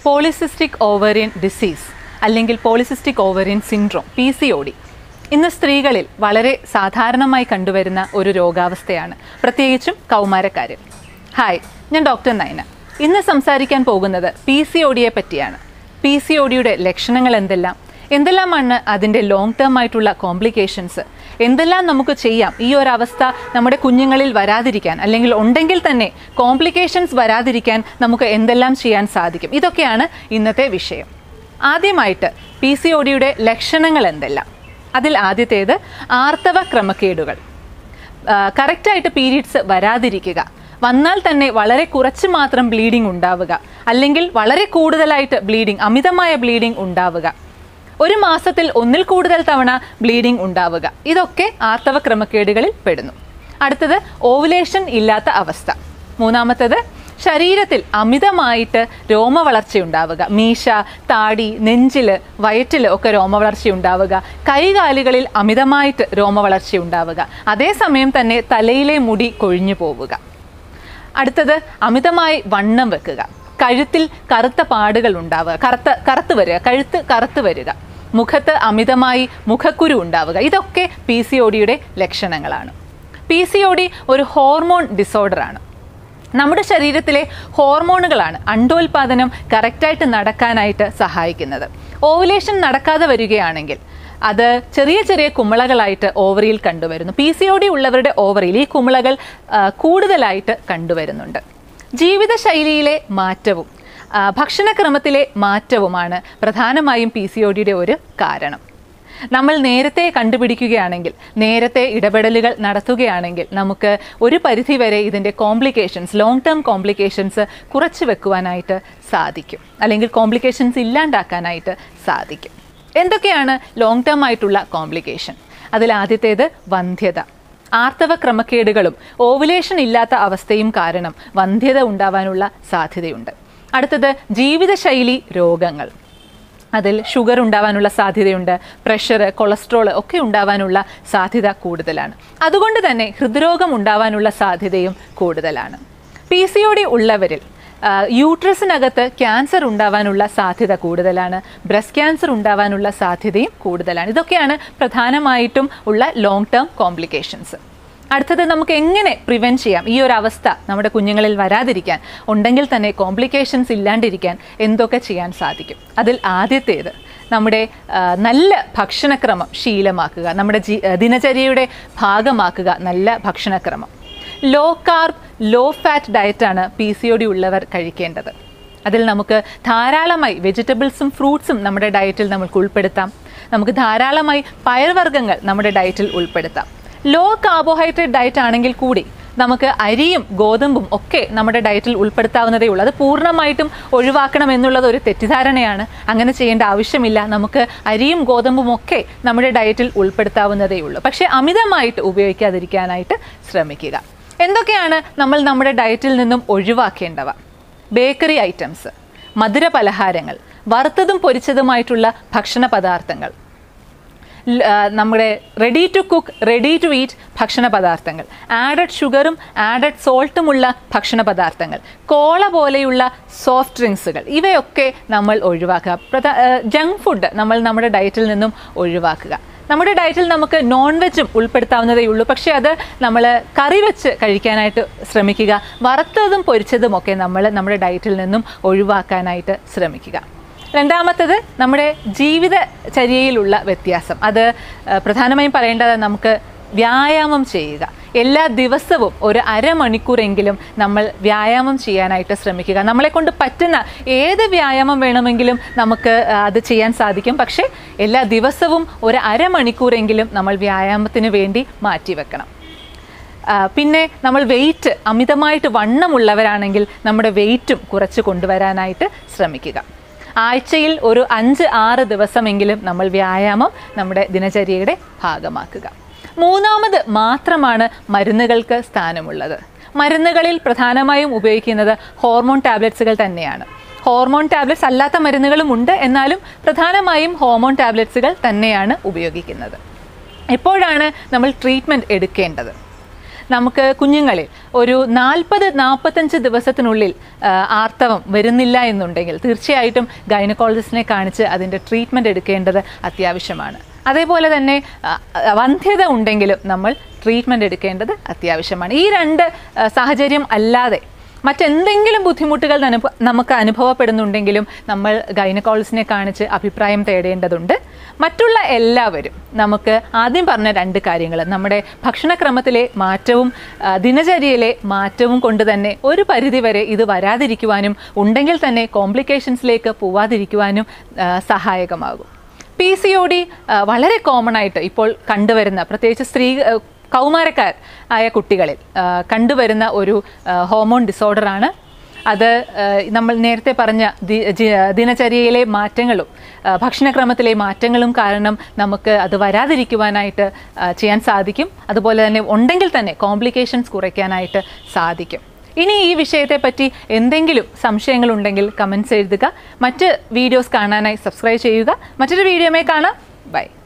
polycystic ovarian disease അല്ലെങ്കിൽ polycystic ovarian syndrome P C O D ഇന്ന് സ്ത്രീകളിൽ വളരെ സാധാരണമായി കണ്ടുവരുന്ന ഒരു രോഗാവസ്ഥയാണ് പ്രത്യേകിച്ചും കൗമാരക്കാരിൽ ഹായ് ഞാൻ ഡോക്ടർ നയന ഇന്ന് സംസാരിക്കാൻ പോകുന്നത് പി സി ഒ ഡിയെ പറ്റിയാണ് പി സി ഒ ഡിയുടെ ലക്ഷണങ്ങൾ എന്തെല്ലാം എന്തെല്ലാമാണ് അതിൻ്റെ ലോങ് ടേം ആയിട്ടുള്ള കോംപ്ലിക്കേഷൻസ് എന്തെല്ലാം നമുക്ക് ചെയ്യാം ഈ ഒരു അവസ്ഥ നമ്മുടെ കുഞ്ഞുങ്ങളിൽ വരാതിരിക്കാൻ അല്ലെങ്കിൽ ഉണ്ടെങ്കിൽ തന്നെ കോംപ്ലിക്കേഷൻസ് വരാതിരിക്കാൻ നമുക്ക് എന്തെല്ലാം ചെയ്യാൻ സാധിക്കും ഇതൊക്കെയാണ് ഇന്നത്തെ വിഷയം ആദ്യമായിട്ട് പി സി ഒ ഡിയുടെ ലക്ഷണങ്ങൾ എന്തെല്ലാം അതിൽ ആദ്യത്തേത് ആർത്തവ ക്രമക്കേടുകൾ കറക്റ്റായിട്ട് പീരീഡ്സ് വരാതിരിക്കുക വന്നാൽ തന്നെ വളരെ കുറച്ച് മാത്രം ബ്ലീഡിംഗ് ഉണ്ടാവുക അല്ലെങ്കിൽ വളരെ കൂടുതലായിട്ട് ബ്ലീഡിംഗ് അമിതമായ ബ്ലീഡിംഗ് ഉണ്ടാവുക ഒരു മാസത്തിൽ ഒന്നിൽ കൂടുതൽ തവണ ബ്ലീഡിംഗ് ഉണ്ടാവുക ഇതൊക്കെ ആർത്തവ ക്രമക്കേടുകളിൽ പെടുന്നു അടുത്തത് ഓവുലേഷൻ ഇല്ലാത്ത അവസ്ഥ മൂന്നാമത്തത് ശരീരത്തിൽ അമിതമായിട്ട് രോമവളർച്ചയുണ്ടാവുക മീശ താടി നെഞ്ചിൽ വയറ്റിൽ ഒക്കെ രോമവളർച്ചയുണ്ടാവുക കൈകാലുകളിൽ അമിതമായിട്ട് രോമവളർച്ചയുണ്ടാവുക അതേസമയം തന്നെ തലയിലെ മുടി കൊഴിഞ്ഞു പോവുക അടുത്തത് അമിതമായി വണ്ണം വെക്കുക കഴുത്തിൽ കറുത്ത പാടുകൾ ഉണ്ടാവുക കറുത്ത കറുത്ത് വരിക കഴുത്ത് കറുത്ത് വരിക മുഖത്ത് അമിതമായി മുഖക്കുരു ഉണ്ടാവുക ഇതൊക്കെ പി സി ഒ ഡിയുടെ ലക്ഷണങ്ങളാണ് പി സി ഒ ഡി ഒരു ഹോർമോൺ ഡിസോർഡറാണ് നമ്മുടെ ശരീരത്തിലെ ഹോർമോണുകളാണ് അണ്ടോൽപാദനം കറക്റ്റായിട്ട് നടക്കാനായിട്ട് സഹായിക്കുന്നത് ഓവുലേഷൻ നടക്കാതെ വരികയാണെങ്കിൽ അത് ചെറിയ ചെറിയ കുമിളകളായിട്ട് ഓവറിയിൽ കണ്ടുവരുന്നു പി സി ഒ ഡി ഉള്ളവരുടെ ഓവറിയിൽ ഈ കുമിളകൾ ആ, കൂടുതലായിട്ട് കണ്ടുവരുന്നുണ്ട് ജീവിതശൈലിയിലെ മാറ്റവും ആ, ഭക്ഷണക്രമത്തിലെ മാറ്റവുമാണ് പ്രധാനമായും പി സി ഒ ഡിയുടെ ഒരു കാരണം നമ്മൾ നേരത്തെ കണ്ടുപിടിക്കുകയാണെങ്കിൽ നേരത്തെ ഇടപെടലുകൾ നടത്തുകയാണെങ്കിൽ നമുക്ക് ഒരു പരിധിവരെ ഇതിൻ്റെ കോംപ്ലിക്കേഷൻസ് ലോങ് ടേം കോംപ്ലിക്കേഷൻസ് കുറച്ച് വെക്കുവാനായിട്ട് സാധിക്കും അല്ലെങ്കിൽ കോംപ്ലിക്കേഷൻസ് ഇല്ലാണ്ടാക്കാനായിട്ട് സാധിക്കും എന്തൊക്കെയാണ് ലോങ് ടേം ആയിട്ടുള്ള കോംപ്ലിക്കേഷൻ അതിൽ ആദ്യത്തേത് വന്ധ്യത ആർത്തവ ക്രമക്കേടുകളും ഓവുലേഷൻ ഇല്ലാത്ത അവസ്ഥയും കാരണം വന്ധ്യത ഉണ്ടാവാനുള്ള സാധ്യതയുണ്ട് അടുത്തത് ജീവിതശൈലി രോഗങ്ങൾ അതിൽ ഷുഗർ ഉണ്ടാവാനുള്ള സാധ്യതയുണ്ട് പ്രഷർ കൊളസ്ട്രോൾ ഒക്കെ ഉണ്ടാവാനുള്ള സാധ്യത കൂടുതലാണ് അതുകൊണ്ട് തന്നെ ഹൃദ്രോഗം ഉണ്ടാവാനുള്ള സാധ്യതയും കൂടുതലാണ് പി സി ഒ ഡി ഉള്ളവരിൽ ആ, യൂട്രസിനകത്ത് ക്യാൻസർ ഉണ്ടാവാനുള്ള സാധ്യത കൂടുതലാണ് ബ്രസ്റ്റ് ക്യാൻസർ ഉണ്ടാവാനുള്ള സാധ്യതയും കൂടുതലാണ് ഇതൊക്കെയാണ് പ്രധാനമായിട്ടും ഉള്ള ലോങ് ടേം കോംപ്ലിക്കേഷൻസ് അടുത്തത് നമുക്ക് എങ്ങനെ പ്രിവെൻറ്റ് ചെയ്യാം ഈ ഒരു അവസ്ഥ നമ്മുടെ കുഞ്ഞുങ്ങളിൽ വരാതിരിക്കാൻ ഉണ്ടെങ്കിൽ തന്നെ കോംപ്ലിക്കേഷൻസ് ഇല്ലാണ്ടിരിക്കാൻ എന്തൊക്കെ ചെയ്യാൻ സാധിക്കും അതിൽ ആദ്യത്തേത് നമ്മുടെ ആ, നല്ല ഭക്ഷണക്രമം ശീലമാക്കുക നമ്മുടെ ജി ദിനചര്യയുടെ ഭാഗമാക്കുക നല്ല ഭക്ഷണക്രമം ലോ കാർബ് ലോ ഫാറ്റ് ഡയറ്റാണ് പി സി ഒ ഡി ഉള്ളവർ കഴിക്കേണ്ടത് അതിൽ നമുക്ക് ധാരാളമായി വെജിറ്റബിൾസും ഫ്രൂട്ട്സും നമ്മുടെ ഡയറ്റിൽ നമുക്ക് ഉൾപ്പെടുത്താം നമുക്ക് ധാരാളമായി പയർവർഗ്ഗങ്ങൾ നമ്മുടെ ഡയറ്റിൽ ഉൾപ്പെടുത്താം ലോ കാർബോഹൈഡ്രേറ്റ് ഡയറ്റ് ആണെങ്കിൽ കൂടി നമുക്ക് അരിയും ഗോതമ്പും ഒക്കെ നമ്മുടെ ഡയറ്റിൽ ഉൾപ്പെടുത്താവുന്നതേ ഉള്ളൂ അത് പൂർണ്ണമായിട്ടും ഒഴിവാക്കണം എന്നുള്ളത് ഒരു തെറ്റിദ്ധാരണയാണ് അങ്ങനെ ചെയ്യേണ്ട ആവശ്യമില്ല നമുക്ക് അരിയും ഗോതമ്പും ഒക്കെ നമ്മുടെ ഡയറ്റിൽ ഉൾപ്പെടുത്താവുന്നതേ ഉള്ളൂ പക്ഷേ അമിതമായിട്ട് ഉപയോഗിക്കാതിരിക്കാനായിട്ട് ശ്രമിക്കുക എന്തൊക്കെയാണ് നമ്മൾ നമ്മുടെ ഡയറ്റിൽ നിന്നും ഒഴിവാക്കേണ്ടവ ബേക്കറി ഐറ്റംസ് മധുര പലഹാരങ്ങൾ വറുത്തതും പൊരിച്ചതുമായിട്ടുള്ള ഭക്ഷണ പദാർത്ഥങ്ങൾ ല- ആ, നമ്മുടെ ready to cook ready to eat ഭക്ഷണ പദാർത്ഥങ്ങൾ ആഡഡ് ഷുഗറും ആഡഡ് സോൾട്ടുമുള്ള ഭക്ഷണ പദാർത്ഥങ്ങൾ കോള പോലെയുള്ള സോഫ്റ്റ് ഡ്രിങ്ക്സുകൾ ഇവയൊക്കെ നമ്മൾ ഒഴിവാക്കുക പ്രധാ ജങ്ക് ഫുഡ് നമ്മൾ നമ്മുടെ ഡയറ്റിൽ നിന്നും ഒഴിവാക്കുക നമ്മുടെ ഡയറ്റിൽ നമുക്ക് നോൺ വെജും ഉൾപ്പെടുത്താവുന്നതേ ഉള്ളൂ പക്ഷേ അത് നമ്മൾ കറി വെച്ച് കഴിക്കാനായിട്ട് ശ്രമിക്കുക വറുത്തതും പൊരിച്ചതും ഒക്കെ നമ്മൾ നമ്മുടെ ഡയറ്റിൽ നിന്നും ഒഴിവാക്കാനായിട്ട് ശ്രമിക്കുക രണ്ടാമത്തത് നമ്മുടെ ജീവിതചര്യയിലുള്ള വ്യത്യാസം അത് ആ, പ്രധാനമായും പറയേണ്ടത് നമുക്ക് വ്യായാമം ചെയ്യുക എല്ലാ ദിവസവും ഒരു അരമണിക്കൂറെങ്കിലും നമ്മൾ വ്യായാമം ചെയ്യാനായിട്ട് ശ്രമിക്കുക നമ്മളെ കൊണ്ട് പറ്റുന്ന ഏത് വ്യായാമം വേണമെങ്കിലും നമുക്ക് ആ, അത് ചെയ്യാൻ സാധിക്കും പക്ഷേ എല്ലാ ദിവസവും ഒരു അരമണിക്കൂറെങ്കിലും നമ്മൾ വ്യായാമത്തിന് വേണ്ടി മാറ്റിവെക്കണം ആ, പിന്നെ നമ്മൾ വെയിറ്റ് അമിതമായിട്ട് വണ്ണമുള്ളവരാണെങ്കിൽ നമ്മുടെ വെയിറ്റും കുറച്ച് കൊണ്ടുവരാനായിട്ട് ശ്രമിക്കുക ആഴ്ചയിൽ ഒരു അഞ്ച് ആറ് ദിവസമെങ്കിലും നമ്മൾ വ്യായാമം നമ്മുടെ ദിനചര്യയുടെ ഭാഗമാക്കുക മൂന്നാമത് മാത്രമാണ് മരുന്നുകൾക്ക് സ്ഥാനമുള്ളത് മരുന്നുകളിൽ പ്രധാനമായും ഉപയോഗിക്കുന്നത് ഹോർമോൺ ടാബ്ലറ്റ്സുകൾ തന്നെയാണ് ഹോർമോൺ ടാബ്ലറ്റ്സ് അല്ലാത്ത മരുന്നുകളും ഉണ്ട് എന്നാലും പ്രധാനമായും ഹോർമോൺ ടാബ്ലറ്റ്സുകൾ തന്നെയാണ് ഉപയോഗിക്കുന്നത് എപ്പോഴാണ് നമ്മൾ ട്രീറ്റ്മെൻറ്റ് എടുക്കേണ്ടത് നമുക്ക് കുഞ്ഞുങ്ങളിൽ ഒരു നാൽപ്പത് നാൽപ്പത്തഞ്ച് ദിവസത്തിനുള്ളിൽ ആ, ആർത്തവം വരുന്നില്ല എന്നുണ്ടെങ്കിൽ തീർച്ചയായിട്ടും ഗൈനക്കോളജിസ്റ്റിനെ കാണിച്ച് അതിൻ്റെ ട്രീറ്റ്മെൻറ്റ് എടുക്കേണ്ടത് അത്യാവശ്യമാണ് അതേപോലെ തന്നെ ആ, വന്ധ്യത ഉണ്ടെങ്കിലും നമ്മൾ ട്രീറ്റ്മെൻറ്റ് എടുക്കേണ്ടത് അത്യാവശ്യമാണ് ഈ രണ്ട് ആ, സാഹചര്യം അല്ലാതെ മറ്റെന്തെങ്കിലും ബുദ്ധിമുട്ടുകൾ അനുഭ നമുക്ക് അനുഭവപ്പെടുന്നുണ്ടെങ്കിലും നമ്മൾ ഗൈനക്കോളജിസ്റ്റിനെ കാണിച്ച് അഭിപ്രായം തേടേണ്ടതുണ്ട് മറ്റുള്ള എല്ലാവരും നമുക്ക് ആദ്യം പറഞ്ഞ രണ്ട് കാര്യങ്ങൾ നമ്മുടെ ഭക്ഷണക്രമത്തിലെ മാറ്റവും ആ, ദിനചര്യയിലെ മാറ്റവും കൊണ്ട് തന്നെ ഒരു പരിധിവരെ ഇത് വരാതിരിക്കുവാനും ഉണ്ടെങ്കിൽ തന്നെ കോംപ്ലിക്കേഷൻസിലേക്ക് പോവാതിരിക്കുവാനും ആ, സഹായകമാകും പി സി ഒ ഡി വളരെ കോമൺ ആയിട്ട് ഇപ്പോൾ കണ്ടുവരുന്ന പ്രത്യേകിച്ച് സ്ത്രീ ആ, കൗമാരക്കാർ ആയ കുട്ടികളിൽ ആ, കണ്ടുവരുന്ന ഒരു ആ, ഹോർമോൺ ഡിസോർഡറാണ് അത് ആ, നമ്മൾ നേരത്തെ പറഞ്ഞ ദി- ജി- ദിനചര്യയിലെ മാറ്റങ്ങളും ആ, ഭക്ഷണക്രമത്തിലെ മാറ്റങ്ങളും കാരണം നമുക്ക് അത് വരാതിരിക്കുവാനായിട്ട് ആ, ചെയ്യാൻ സാധിക്കും അതുപോലെ തന്നെ ഉണ്ടെങ്കിൽ തന്നെ കോംപ്ലിക്കേഷൻസ് കുറയ്ക്കാനായിട്ട് സാധിക്കും ഇനി ഈ വിഷയത്തെ പറ്റി എന്തെങ്കിലും സംശയങ്ങളുണ്ടെങ്കിൽ കമൻസ് എഴുതുക മറ്റ് വീഡിയോസ് കാണാനായി സബ്സ്ക്രൈബ് ചെയ്യുക മറ്റൊരു വീഡിയോമേ കാണാം ബൈ